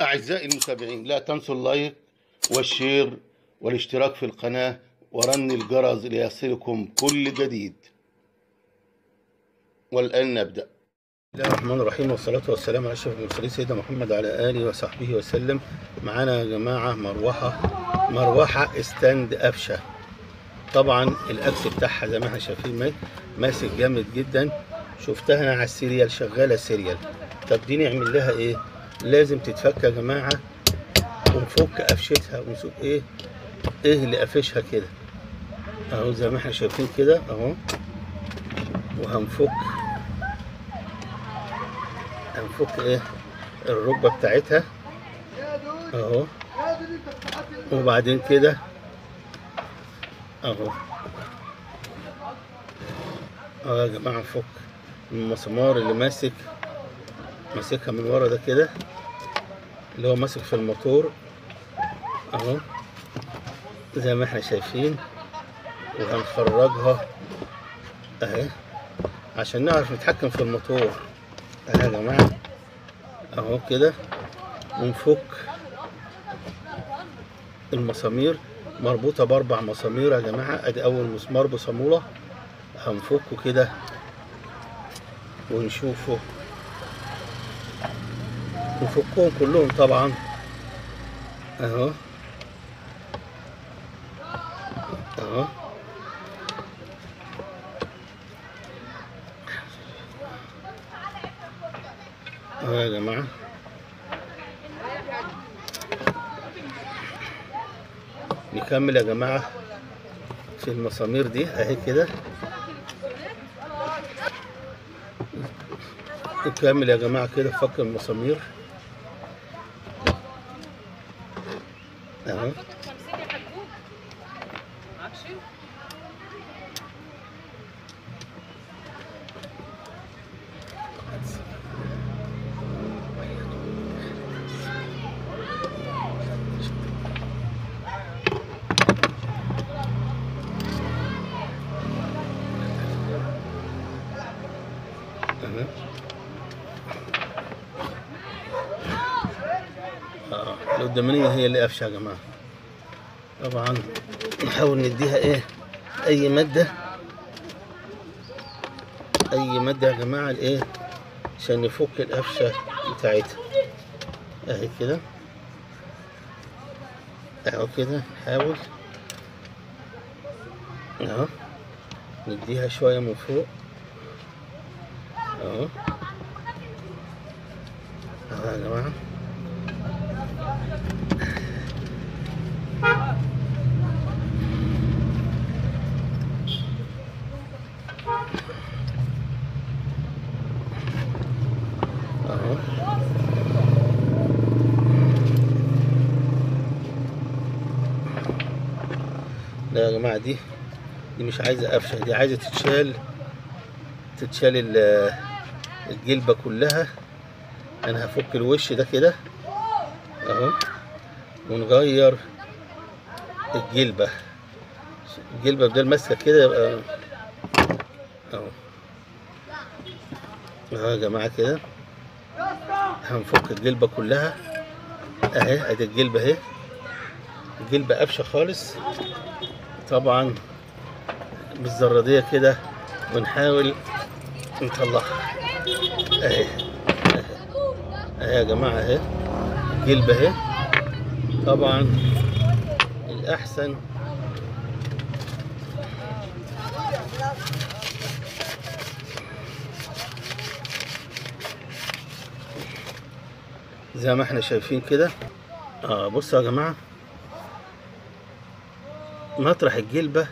أعزائي المتابعين لا تنسوا اللايك والشير والاشتراك في القناة ورن الجرس ليصلكم كل جديد والآن نبدأ بسم الله الرحمن الرحيم والصلاة والسلام على أشرف المرسلين سيدنا محمد على آله وصحبه وسلم معانا يا جماعة مروحة مروحة ستاند أبشة طبعا الأكس بتاعها زي ما احنا شايفين ما- ماسك جامد جدا شفتها أنا على السيريال شغالة سيريال طب دي نعمل لها إيه؟ لازم تتفك يا جماعة ونفك قفشتها ونشوف إيه إيه اللي قافشها كده أهو زي ما احنا شايفين كده أهو وهنفك هنفك ايه الركبة بتاعتها اهو وبعدين كده اهو اه يا جماعة نفك المسمار اللي ماسك ماسكها من ورا ده كده اللي هو ماسك في الموتور اهو زي ما احنا شايفين وهنخرجها اهي عشان نعرف نتحكم في الموتور اهي يا جماعة اهو كده ونفك المسامير مربوطة بأربع مسامير يا جماعة ادي أول مسمار بصامولة هنفكه كده ونشوفه نفكهم كلهم طبعا اهو اهو اهو يا جماعة نكمل يا جماعة في المسامير دي اهي كده نكمل يا جماعة كده فك المسامير اهو اهو اه القدامانية هي اللي قافشة يا جماعة طبعا نحاول نديها ايه اي مادة اي مادة يا جماعة الايه عشان نفك القفشة بتاعتها اهي كده اهو كده نحاول اهو نديها شوية من فوق اهو اهو يا جماعة اهو لا يا جماعة دي دي مش عايزة قفشة دي عايزة تتشال تتشال ال- الجلبة كلها انا هفك الوش ده كده اهو ونغير الجلبة الجلبة بدل ماسكة كده يبقى اهو اهو يا جماعة كده هنفك الجلبة كلها اهي ادي الجلبة اهي الجلبة قافشة خالص طبعا بالزرادية كده ونحاول نطلعها اهي اهي يا جماعة اهي الجلبة اهي طبعا الأحسن زي ما احنا شايفين كده اه بصوا يا جماعة مطرح الجلبة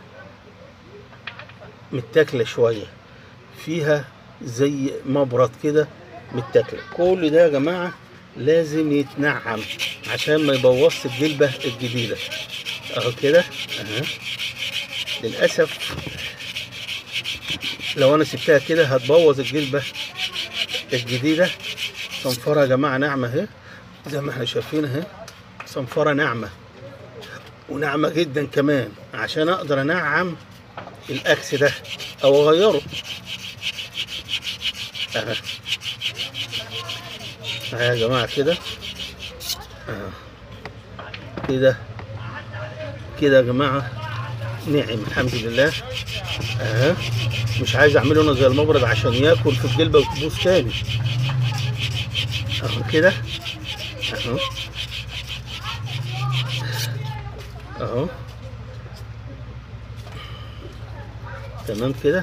متاكلة شوية فيها زي مبرد كده متاكلة كل ده يا جماعة لازم يتنعم عشان ما يبوظش الجلبة الجديدة اهو كده اها للأسف لو انا سبتها كده هتبوظ الجلبة الجديدة صنفرة يا جماعة ناعمة اهي زي ما احنا شايفين اهي صنفرة ناعمة وناعمة جدا كمان عشان اقدر انعم الاكس ده او اغيره اهي اهي يا جماعة كده اهو كده كده يا جماعه نعم الحمد لله اها مش عايز اعمله انا زي المبرد عشان ياكل في الجلبه وتبوظ تاني اهو كده اهو اهو تمام كده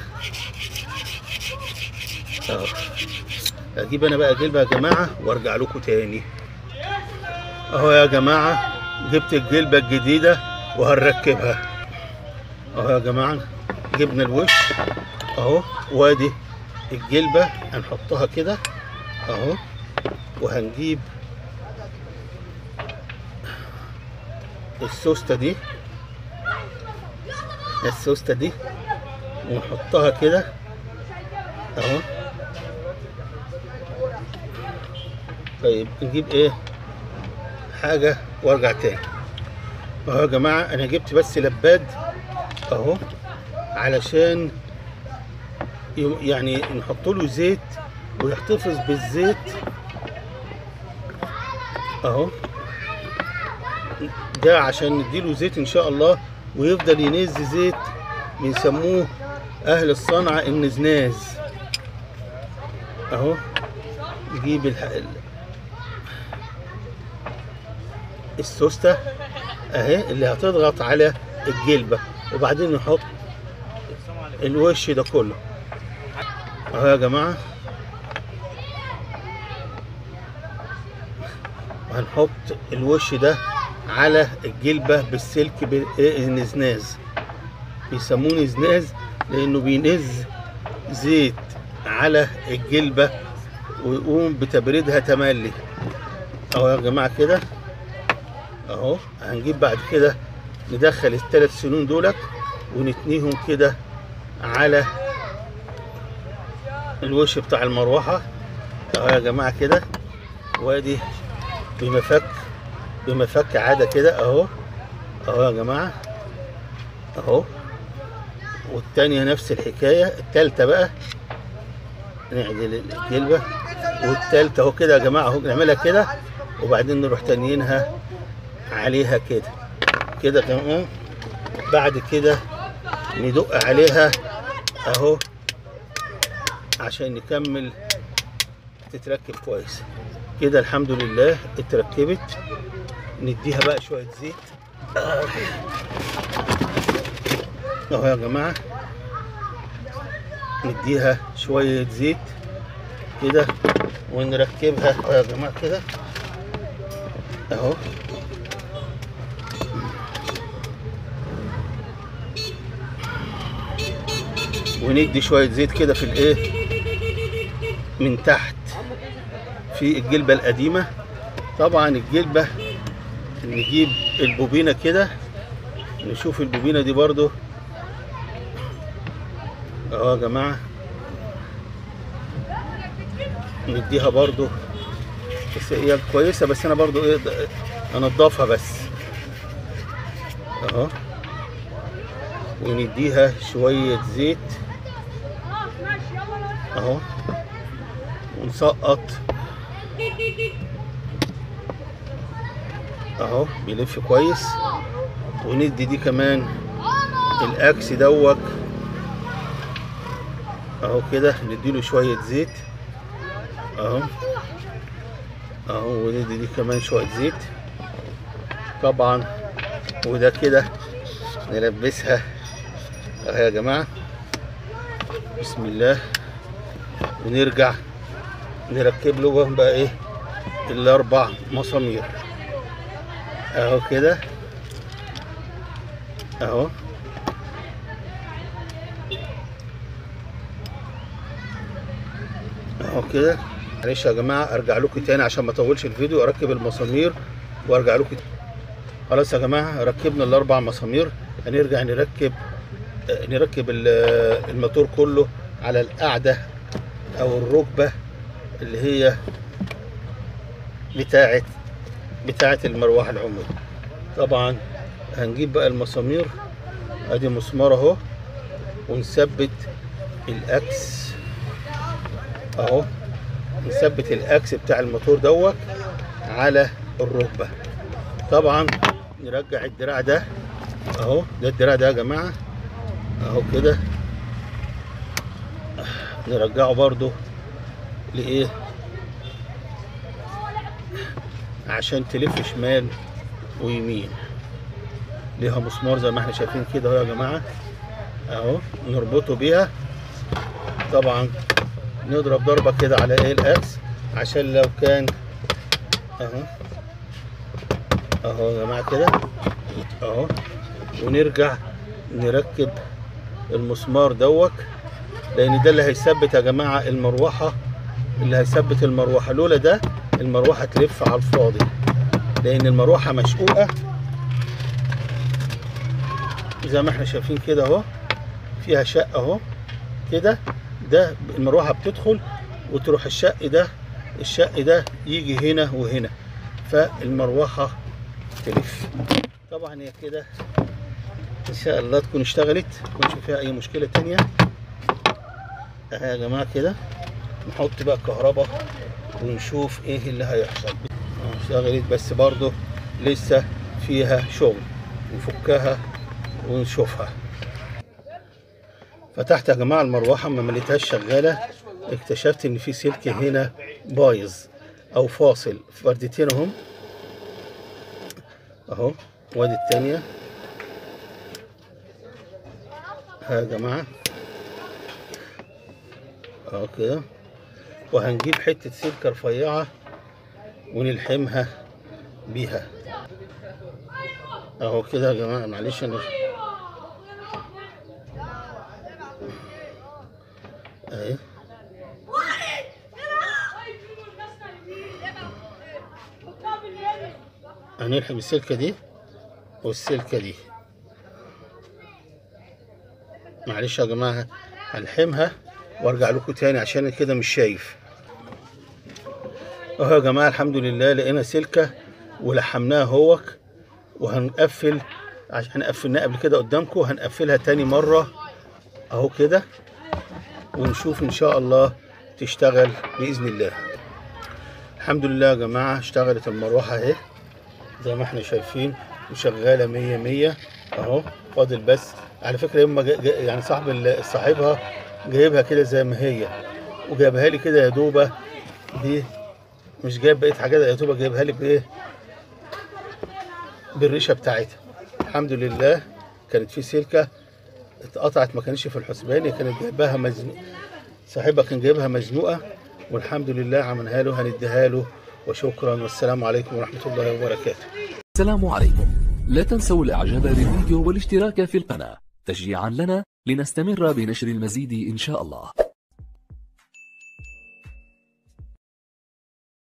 اهو اجيب انا بقى جلبه يا جماعه وارجع لكم تاني اهو يا جماعه جبت الجلبه الجديده وهنركبها اهو يا جماعه جبنا الوش اهو وادي الجلبه هنحطها كده اهو وهنجيب السوسته دي السوسته دي ونحطها كده اهو طيب نجيب ايه حاجه وارجع تاني اهو يا جماعه انا جبت بس لباد اهو علشان يم- يعني نحط له زيت ويحتفظ بالزيت اهو ده عشان نديله زيت ان شاء الله ويفضل ينز زيت بيسموه اهل الصنعة النزناز اهو نجيب الح... ال- السوستة اهي اللي هتضغط على الجلبة وبعدين نحط الوش ده كله اهو يا جماعة هنحط الوش ده على الجلبة بالسلك بالنزناز بيسموه نزناز لانه بينز زيت على الجلبة ويقوم بتبريدها تملي اهو يا جماعة كده اهو هنجيب بعد كده ندخل الثلاث سنون دولك ونتنيهم كده على الوش بتاع المروحة اهو يا جماعة كده وادي بمفك بمفك عادة كده اهو اهو يا جماعة اهو والتانية نفس الحكاية التالتة بقى نعدل الجلبة والتالتة اهو كده يا جماعة اهو نعملها كده وبعدين نروح تانيينها عليها كده كده تمام بعد كده ندق عليها اهو عشان نكمل تتركب كويس كده الحمد لله اتركبت نديها بقى شوية زيت اهو يا جماعة نديها شوية زيت كده ونركبها اهو يا جماعة كده اهو وندي شوية زيت كده في الايه من تحت في الجلبة القديمة طبعا الجلبة نجيب البوبينة كده نشوف البوبينة دي برضو اهو يا جماعة نديها برضو بس هي كويسة بس انا برضو ايه انضفها بس اهو ونديها شوية زيت اهو ونسقط اهو بيلف كويس وندي دي كمان الاكس دوت اهو كده نديله شوية زيت اهو اهو وندي دي كمان شوية زيت طبعا وده كده نلبسها اهو يا جماعة بسم الله ونرجع نركب له بقى ايه الاربع مسامير اهو كده اهو اهو كده معلش يا جماعه ارجع لكم تاني عشان ما اطولش الفيديو اركب المسامير وارجع لكم خلاص يا جماعه ركبنا الاربع مسامير هنرجع نركب آه، نركب ال- آه، الموتور كله على القاعده او الركبه اللي هي بتاعه بتاعه المروحه العمودي طبعا هنجيب بقى المسامير ادي مسمار اهو ونثبت الاكس اهو نثبت الاكس بتاع الموتور دوت على الركبة طبعا نرجع الدراع ده اهو ده الدراع ده يا جماعة اهو كده نرجعه برضو لايه عشان تلف شمال ويمين ليها مسمار زي ما احنا شايفين كده اهو يا جماعه اهو نربطه بيها طبعا نضرب ضربه كده على ايه الاكس عشان لو كان اهو اهو يا جماعه كده اهو ونرجع نركب المسمار دوت لان ده اللي هيثبت يا جماعه المروحه اللي هيثبت المروحه لولا ده المروحه تلف على الفاضي لان المروحه مشقوقه زي ما احنا شايفين كده اهو فيها شق اهو كده ده المروحه بتدخل وتروح الشق ده الشق ده يجي هنا وهنا فالمروحه تلف طبعا هي كده ان شاء الله تكون اشتغلت تكونش فيها اي مشكله تانية اهي يا جماعه كده نحط بقى الكهرباء ونشوف ايه اللي هيحصل اه، اشتغلت بس برضو لسه فيها شغل نفكها ونشوفها فتحت يا جماعه المروحه ما مليتهاش شغاله اكتشفت ان في سلك هنا بايظ او فاصل فردتين اهم اهو وادي التانية ها يا جماعه اهو كده وهنجيب حتة سلكة رفيعة ونلحمها بيها اهو كده يا جماعة معلش انا اهي هنلحم السلكة دي والسلكة دي معلش يا جماعة هلحمها وارجع لكم تاني عشان أنا كده مش شايف اهو يا جماعة الحمد لله لقينا سلكة ولحمناها هوك وهنقفل عشان قفلناها قبل كده قدامكم هنقفلها تاني مرة اهو كده ونشوف ان شاء الله تشتغل بإذن الله الحمد لله يا جماعة اشتغلت المروحة اهي زي ما احنا شايفين وشغالة مية مية اهو فاضل بس على فكرة يوم ما جا- جا- يعني صاحب ال- صاحبها جايبها كده زي ما هي وجايبها لي كده يا دوبة دي مش جايب بقية حاجات يا دوبة جايبها لي بايه بالريشة بتاعتها الحمد لله كانت في سلكة اتقطعت ما كانتش في الحسبان هي كانت جايباها مزنوقة صاحبها كان جايبها مزنوقة والحمد لله عملها له هنديها له وشكرا والسلام عليكم ورحمة الله وبركاته السلام عليكم لا تنسوا الاعجاب بالفيديو والاشتراك في القناة تشجيعا لنا لنستمر بنشر المزيد ان شاء الله